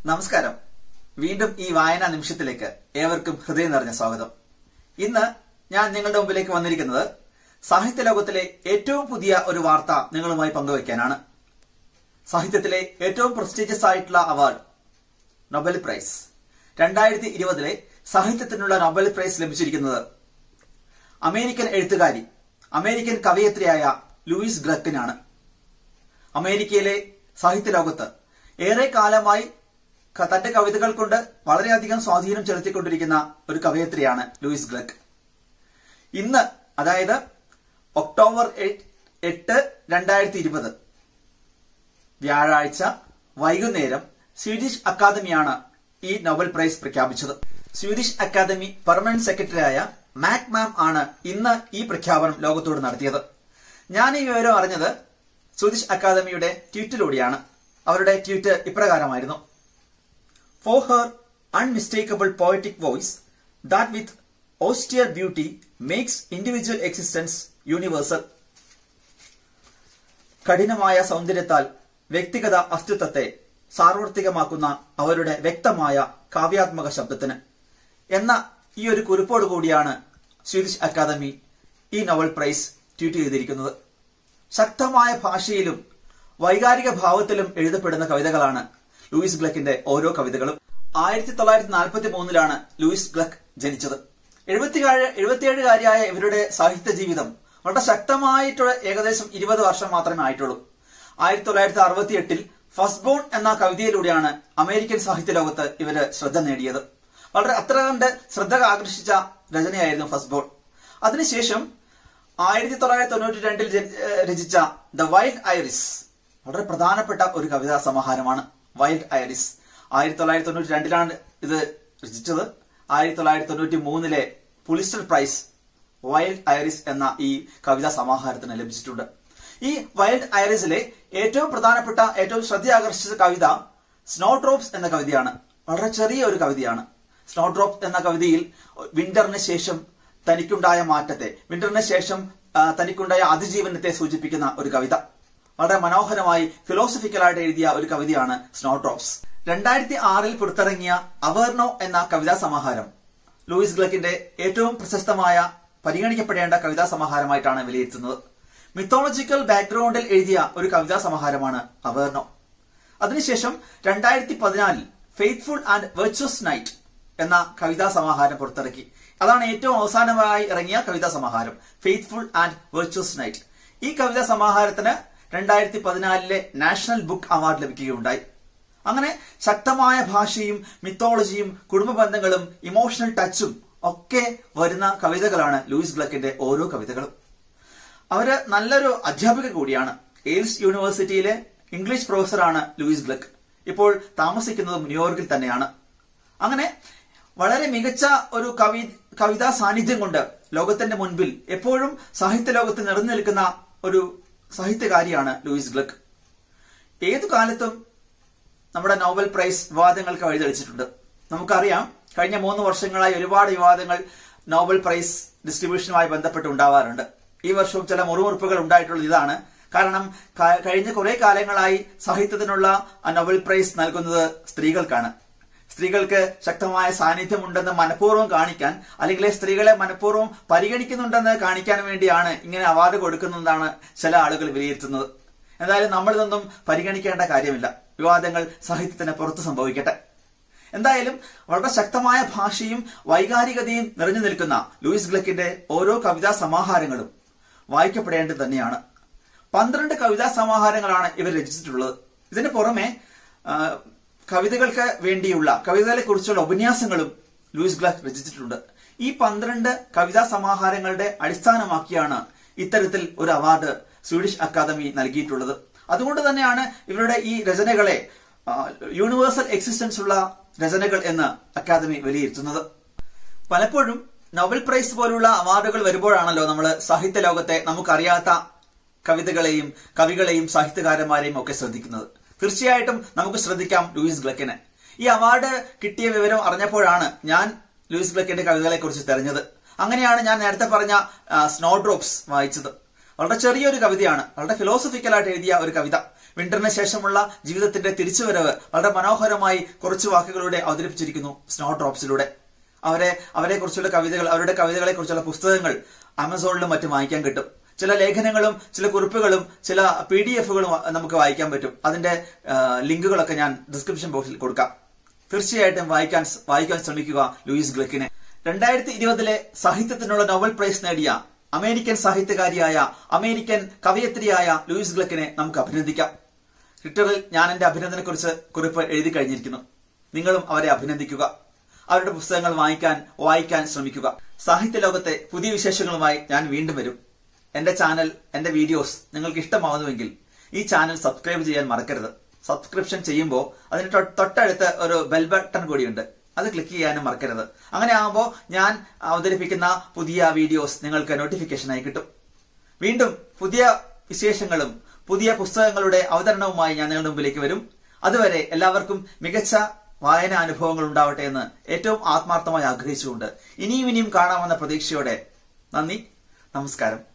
നമസ്കാരം വീണ്ടും ഈ വായനാ നിമിഷത്തിലേക്ക് ഏവർക്കും ഹൃദയം നിറഞ്ഞ സ്വാഗതം ഇന്ന് ഞാൻ നിങ്ങളുടെ മുമ്പിലേക്ക് വന്നിരിക്കുന്നത് സാഹിത്യ ലോകത്തിലെ ഏറ്റവും പുതിയ ഒരു വാർത്ത നിങ്ങളുമായി പങ്കുവയ്ക്കാനാണ് സാഹിത്യത്തിലെ ഏറ്റവും പ്രസ്റ്റീജിയസ് ആയിട്ടുള്ള അവാർഡ് നൊബൽ പ്രൈസ് രണ്ടായിരത്തി ഇരുപതിലെ സാഹിത്യത്തിനുള്ള നൊബൽ പ്രൈസ് ലഭിച്ചിരിക്കുന്നത് അമേരിക്കൻ എഴുത്തുകാരി അമേരിക്കൻ കവയത്രിയായ ലൂയിസ് ഗ്രക്കിനാണ് അമേരിക്കയിലെ സാഹിത്യ ലോകത്ത് ഏറെ കാലമായി ക- തന്റെ കവിതകൾ കൊണ്ട് വളരെയധികം സ്വാധീനം ചെലുത്തിക്കൊണ്ടിരിക്കുന്ന ഒരു കവയത്രിയാണ് ലൂയിസ് ഗ്രക്ക് ഇന്ന് അതായത് ഒക്ടോബർ എ- എട്ട് രണ്ടായിരത്തി ഇരുപത് വ്യാഴാഴ്ച വൈകുന്നേരം സ്വീഡിഷ് അക്കാദമിയാണ് ഈ നൊബൽ പ്രൈസ് പ്രഖ്യാപിച്ചത് സ്വീഡിഷ് അക്കാദമി പെർമനന്റ് സെക്രട്ടറിയായ മാക് മാം ആണ് ഇന്ന് ഈ പ്രഖ്യാപനം ലോകത്തോട് നടത്തിയത് ഞാൻ ഈ വിവരം അറിഞ്ഞത് സ്വീഡിഷ് അക്കാദമിയുടെ ട്വീറ്റിലൂടെയാണ് അവരുടെ ട്വീറ്റ് ഇപ്രകാരമായിരുന്നു For her unmistakable poetic voice, that with austere beauty makes individual existence universal. കഠിനമായ സൗന്ദര്യത്താൽ വ്യക്തിഗത അസ്തിത്വത്തെ സാർവത്രികമാക്കുന്ന അവരുടെ വ്യക്തമായ കാവ്യാത്മക ശബ്ദത്തിന് എന്ന ഈ ഒരു കുറിപ്പോട് കൂടിയാണ് സ്വീഡിഷ് അക്കാദമി ഈ നോവൽ പ്രൈസ് ട്വീറ്റ് ചെയ്തിരിക്കുന്നത് ശക്തമായ ഭാഷയിലും വൈകാരിക ഭാവത്തിലും എഴുതപ്പെടുന്ന കവിതകളാണ് ലൂയിസ് ഗ്ലക്കിന്റെ ഓരോ കവിതകളും ആയിരത്തി തൊള്ളായിരത്തി നാൽപ്പത്തി മൂന്നിലാണ് ലൂയിസ് ഗ്ലക്ക് ജനിച്ചത് എഴുപത്തിയേഴ് എഴുപത്തിയേഴുകാരിയായ ഇവരുടെ സാഹിത്യ ജീവിതം വളരെ ശക്തമായിട്ടുള്ള ഏകദേശം ഇരുപത് വർഷം മാത്രമേ ആയിട്ടുള്ളൂ ആയിരത്തി തൊള്ളായിരത്തി അറുപത്തി എട്ടിൽ ഫസ്റ്റ് ബോൺ എന്ന കവിതയിലൂടെയാണ് അമേരിക്കൻ സാഹിത്യ ലോകത്ത് ഇവര് ശ്രദ്ധ നേടിയത് വളരെ അത്ര കണ്ട് ശ്രദ്ധ ആകർഷിച്ച രചനയായിരുന്നു ഫസ്റ്റ് ബോൺ അതിനുശേഷം ആയിരത്തി തൊള്ളായിരത്തി തൊണ്ണൂറ്റി രണ്ടിൽ രചിച്ച ദ വൈൽഡ് ഐറിസ് വളരെ പ്രധാനപ്പെട്ട ഒരു കവിതാ സമാഹാരമാണ് വൈൽഡ് ഐറിസ് ആയിരത്തി തൊള്ളായിരത്തി തൊണ്ണൂറ്റി രണ്ടിലാണ് ഇത് രചിച്ചത് ആയിരത്തി തൊള്ളായിരത്തി തൊണ്ണൂറ്റി മൂന്നിലെ പുലിസ്റ്റർ പ്രൈസ് വൈൽഡ് ഐറിസ് എന്ന ഈ കവിതാ സമാഹാരത്തിന് ലഭിച്ചിട്ടുണ്ട് ഈ വൈൽഡ് ഐറിസിലെ ഏറ്റവും പ്രധാനപ്പെട്ട ഏറ്റവും ശ്രദ്ധ ആകർഷിച്ച കവിത സ്നോ ഡ്രോപ്സ് എന്ന കവിതയാണ് വളരെ ചെറിയ ഒരു കവിതയാണ് സ്നോ ഡ്രോപ്പ് എന്ന കവിതയിൽ വിന്ററിന് ശേഷം തനിക്കുണ്ടായ മാറ്റത്തെ വിന്ററിന് ശേഷം ആ, തനിക്കുണ്ടായ അതിജീവനത്തെ സൂചിപ്പിക്കുന്ന ഒരു കവിത വളരെ മനോഹരമായി ഫിലോസഫിക്കലായിട്ട് എഴുതിയ ഒരു കവിതയാണ് സ്നോ ഡ്രോപ്സ് രണ്ടായിരത്തി ആറിൽ പുറത്തിറങ്ങിയ അവേർണോ എന്ന കവിതാ സമാഹാരം ലൂയിസ് ഗ്ലക്കിന്റെ ഏറ്റവും പ്രശസ്തമായ പരിഗണിക്കപ്പെടേണ്ട കവിതാ സമാഹാരമായിട്ടാണ് വിലയിരുത്തുന്നത് മിത്തോളജിക്കൽ ബാക്ക്ഗ്രൗണ്ടിൽ എഴുതിയ ഒരു കവിതാ സമാഹാരമാണ് അവേർണോ അതിനുശേഷം രണ്ടായിരത്തി പതിനാലിൽ ഫെയ്ത്ത്ഫുൾ ആൻഡ് വെർച്വസ് നൈറ്റ് എന്ന കവിതാ സമാഹാരം പുറത്തിറക്കി അതാണ് ഏറ്റവും അവസാനമായി ഇറങ്ങിയ കവിതാ സമാഹാരം ഫെയ്ത്ത്ഫുൾ ആൻഡ് വെർച്വസ് നൈറ്റ് ഈ കവിതാ സമാഹാരത്തിന് രണ്ടായിരത്തി പതിനാലിലെ നാഷണൽ ബുക്ക് അവാർഡ് ലഭിക്കുകയുണ്ടായി അങ്ങനെ ശക്തമായ ഭാഷയും മിത്തോളജിയും കുടുംബ ബന്ധങ്ങളും ഇമോഷണൽ ടച്ചും ഒക്കെ വരുന്ന കവിതകളാണ് ലൂയിസ് ഗ്ലക്കിന്റെ ഓരോ കവിതകളും അവര് നല്ലൊരു അധ്യാപിക കൂടിയാണ് എയിൽസ് യൂണിവേഴ്സിറ്റിയിലെ ഇംഗ്ലീഷ് പ്രൊഫസറാണ് ലൂയിസ് ഗ്ലക്ക് ഇപ്പോൾ താമസിക്കുന്നതും ന്യൂയോർക്കിൽ തന്നെയാണ് അങ്ങനെ വളരെ മികച്ച ഒരു കവി കവിതാ സാന്നിധ്യം കൊണ്ട് ലോകത്തിന്റെ മുൻപിൽ എപ്പോഴും സാഹിത്യ ലോകത്ത് നിറഞ്ഞു നിൽക്കുന്ന ഒരു സാഹിത്യകാരിയാണ് ലൂയിസ് ഗ്ലക്ക് ഏതു കാലത്തും നമ്മുടെ നോബൽ പ്രൈസ് വിവാദങ്ങൾക്ക് വഴിതെളിച്ചിട്ടുണ്ട് നമുക്കറിയാം കഴിഞ്ഞ മൂന്ന് വർഷങ്ങളായി ഒരുപാട് വിവാദങ്ങൾ നോബൽ പ്രൈസ് ഡിസ്ട്രിബ്യൂഷനുമായി ബന്ധപ്പെട്ട് ഉണ്ടാവാറുണ്ട് ഈ വർഷവും ചില മുറിമുറുപ്പുകൾ ഉണ്ടായിട്ടുള്ളത് ഇതാണ് കാരണം ക- കഴിഞ്ഞ കുറെ കാലങ്ങളായി സാഹിത്യത്തിനുള്ള ആ നോബൽ പ്രൈസ് നൽകുന്നത് സ്ത്രീകൾക്കാണ് സ്ത്രീകൾക്ക് ശക്തമായ സാന്നിധ്യമുണ്ടെന്ന് മനഃപൂർവ്വം കാണിക്കാൻ അല്ലെങ്കിൽ സ്ത്രീകളെ മനഃപൂർവ്വം പരിഗണിക്കുന്നുണ്ടെന്ന് കാണിക്കാൻ വേണ്ടിയാണ് ഇങ്ങനെ അവാർഡ് കൊടുക്കുന്നതെന്നാണ് ചില ആളുകൾ വിലയിരുത്തുന്നത് എന്തായാലും നമ്മളിതൊന്നും പരിഗണിക്കേണ്ട കാര്യമില്ല വിവാദങ്ങൾ സാഹിത്യത്തിന് പുറത്ത് സംഭവിക്കട്ടെ എന്തായാലും വളരെ ശക്തമായ ഭാഷയും വൈകാരികതയും നിറഞ്ഞു നിൽക്കുന്ന ലൂയിസ് ഗ്ലക്കിന്റെ ഓരോ കവിതാ സമാഹാരങ്ങളും വായിക്കപ്പെടേണ്ടത് തന്നെയാണ് പന്ത്രണ്ട് കവിതാ സമാഹാരങ്ങളാണ് ഇവർ രചിച്ചിട്ടുള്ളത് ഇതിന് പുറമെ ആ, കവിതകൾക്ക് വേണ്ടിയുള്ള കവിതകളെ കുറിച്ചുള്ള ഉപന്യാസങ്ങളും ലൂയിസ് ഗ്ലക്ക് രചിച്ചിട്ടുണ്ട് ഈ പന്ത്രണ്ട് കവിതാ സമാഹാരങ്ങളുടെ അടിസ്ഥാനമാക്കിയാണ് ഇത്തരത്തിൽ ഒരു അവാർഡ് സ്വീഡിഷ് അക്കാദമി നൽകിയിട്ടുള്ളത് അതുകൊണ്ട് തന്നെയാണ് ഇവരുടെ ഈ രചനകളെ ആ, യൂണിവേഴ്സൽ എക്സിസ്റ്റൻസ് ഉള്ള രചനകൾ എന്ന് അക്കാദമി വിലയിരുത്തുന്നത് പലപ്പോഴും നൊബൽ പ്രൈസ് പോലുള്ള അവാർഡുകൾ വരുമ്പോഴാണല്ലോ നമ്മൾ സാഹിത്യ ലോകത്തെ നമുക്കറിയാത്ത കവിതകളെയും കവികളെയും സാഹിത്യകാരന്മാരെയും ഒക്കെ ശ്രദ്ധിക്കുന്നത് തീർച്ചയായിട്ടും നമുക്ക് ശ്രദ്ധിക്കാം ലൂയിസ് ഗ്ലക്കിനെ ഈ അവാർഡ് കിട്ടിയ വിവരം അറിഞ്ഞപ്പോഴാണ് ഞാൻ ലൂയിസ് ഗ്ലക്കിന്റെ കവിതകളെ കുറിച്ച് തെരഞ്ഞത് അങ്ങനെയാണ് ഞാൻ നേരത്തെ പറഞ്ഞ സ്നോ ഡ്രോപ്സ് വായിച്ചത് വളരെ ചെറിയൊരു കവിതയാണ് വളരെ ഫിലോസഫിക്കലായിട്ട് എഴുതിയ ഒരു കവിത വിന്ററിന് ശേഷമുള്ള ജീവിതത്തിന്റെ തിരിച്ചുവരവ് വളരെ മനോഹരമായി കുറച്ച് വാക്കുകളിലൂടെ അവതരിപ്പിച്ചിരിക്കുന്നു സ്നോ ഡ്രോപ്സിലൂടെ അവരെ അവരെ കുറിച്ചുള്ള കവിതകൾ അവരുടെ കവിതകളെ കുറിച്ചുള്ള പുസ്തകങ്ങൾ ആമസോണിലും മറ്റും വാങ്ങിക്കാൻ കിട്ടും ചില ലേഖനങ്ങളും ചില കുറിപ്പുകളും ചില പി ഡി എഫുകളും നമുക്ക് വായിക്കാൻ പറ്റും അതിന്റെ ആ, ലിങ്കുകളൊക്കെ ഞാൻ ഡിസ്ക്രിപ്ഷൻ ബോക്സിൽ കൊടുക്കാം തീർച്ചയായിട്ടും വായിക്കാൻ വായിക്കാൻ ശ്രമിക്കുക ലൂയിസ് ഗ്ലക്കിനെ രണ്ടായിരത്തി ഇരുപതിലെ സാഹിത്യത്തിനുള്ള നോബൽ പ്രൈസ് നേടിയ അമേരിക്കൻ സാഹിത്യകാരിയായ അമേരിക്കൻ കവയത്രിയായ ലൂയിസ് ഗ്ലക്കിനെ നമുക്ക് അഭിനന്ദിക്കാം ട്വിറ്ററിൽ ഞാൻ എന്റെ അഭിനന്ദനെ കുറിച്ച് കുറിപ്പ് എഴുതി കഴിഞ്ഞിരിക്കുന്നു നിങ്ങളും അവരെ അഭിനന്ദിക്കുക അവരുടെ പുസ്തകങ്ങൾ വായിക്കാൻ വായിക്കാൻ ശ്രമിക്കുക സാഹിത്യ ലോകത്തെ പുതിയ വിശേഷങ്ങളുമായി ഞാൻ വീണ്ടും വരും എന്റെ ചാനൽ എന്റെ വീഡിയോസ് നിങ്ങൾക്ക് ഇഷ്ടമാവുന്നുവെങ്കിൽ ഈ ചാനൽ സബ്സ്ക്രൈബ് ചെയ്യാൻ മറക്കരുത് സബ്സ്ക്രിപ്ഷൻ ചെയ്യുമ്പോൾ അതിന് തൊ- തൊട്ടടുത്ത് ഒരു ബെൽ ബട്ടൺ കൂടിയുണ്ട് അത് ക്ലിക്ക് ചെയ്യാനും മറക്കരുത് അങ്ങനെ ആകുമ്പോൾ ഞാൻ അവതരിപ്പിക്കുന്ന പുതിയ വീഡിയോസ് നിങ്ങൾക്ക് നോട്ടിഫിക്കേഷനായി കിട്ടും വീണ്ടും പുതിയ വിശേഷങ്ങളും പുതിയ പുസ്തകങ്ങളുടെ അവതരണവുമായി ഞാൻ നിങ്ങളുടെ മുമ്പിലേക്ക് വരും അതുവരെ എല്ലാവർക്കും മികച്ച വായനാ അനുഭവങ്ങൾ ഉണ്ടാവട്ടെ എന്ന് ഏറ്റവും ആത്മാർത്ഥമായി ആഗ്രഹിച്ചുകൊണ്ട് ഇനിയും ഇനിയും കാണാമെന്ന പ്രതീക്ഷയോടെ നന്ദി നമസ്കാരം